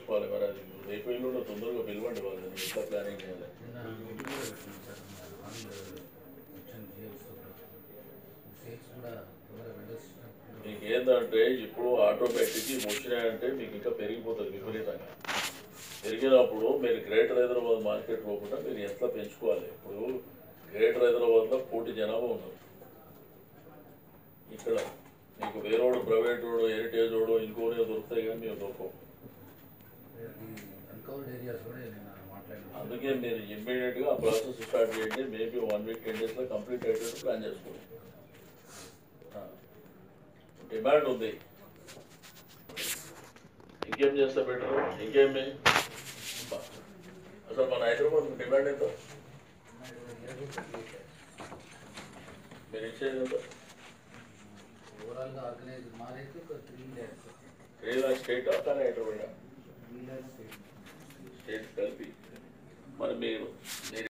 చేసుకోవాలి మరి అది రేపు ఎల్లుండి తొందరగా పిలవండి వాళ్ళని ఎట్లా ప్లానింగ్ చేయాలి నిన్న మీటింగ్ కూడా పెట్టింది sir on section GLs sales కూడా త్వరగా వెండర్స్ మీకు ఏంటంటే ఇప్పుడు ఆటోమేటిక్ ఇవి వచ్చినాయంటే మీకు ఇంకా పెరిగిపోతుంది విపరీతంగా పెరిగినప్పుడు మీరు గ్రేటర్ హైదరాబాద్ మార్కెట్ లోపల మీరు ఎట్లా పెంచుకోవాలి ఇప్పుడు గ్రేటర్ హైదరాబాద్లో కోటి జనాభా ఉన్నారు ఇక్కడ మీకు వేరేవాడు ప్రైవేట్ వాడు హెరిటేజ్ వాడు ఇంకోనే దొరుకుతాయి కానీ మీరు దొరకవు అన్కవర్డ్ ఏరియాస్ కూడా నేను మాట్లాడినాను అందుకే మీరు ఇమ్మీడియట్గా ఆ ప్రాసెస్ స్టార్ట్ చేయండి మేబీ వన్ వీక్ టెన్ డేస్లో కంప్లీట్ అయ్యేటట్టు ప్లాన్ చేసుకోండి డిమాండ్ ఉంది ఇంకేం చేస్తే బెటర్ ఇంకేమి బా. అసలు మన హైదరాబాద్ డిమాండ్ ఎంత మీరు ఇచ్చేది ఎంత ఓవరాల్గా ఆర్గనైజ్ మాదైతే ఒక three lakhs three lakh state కానీ హైదరాబాద్ త్రీ ల్యాక్స్ స్టేట్ కలిపి మరి మీరు మీరు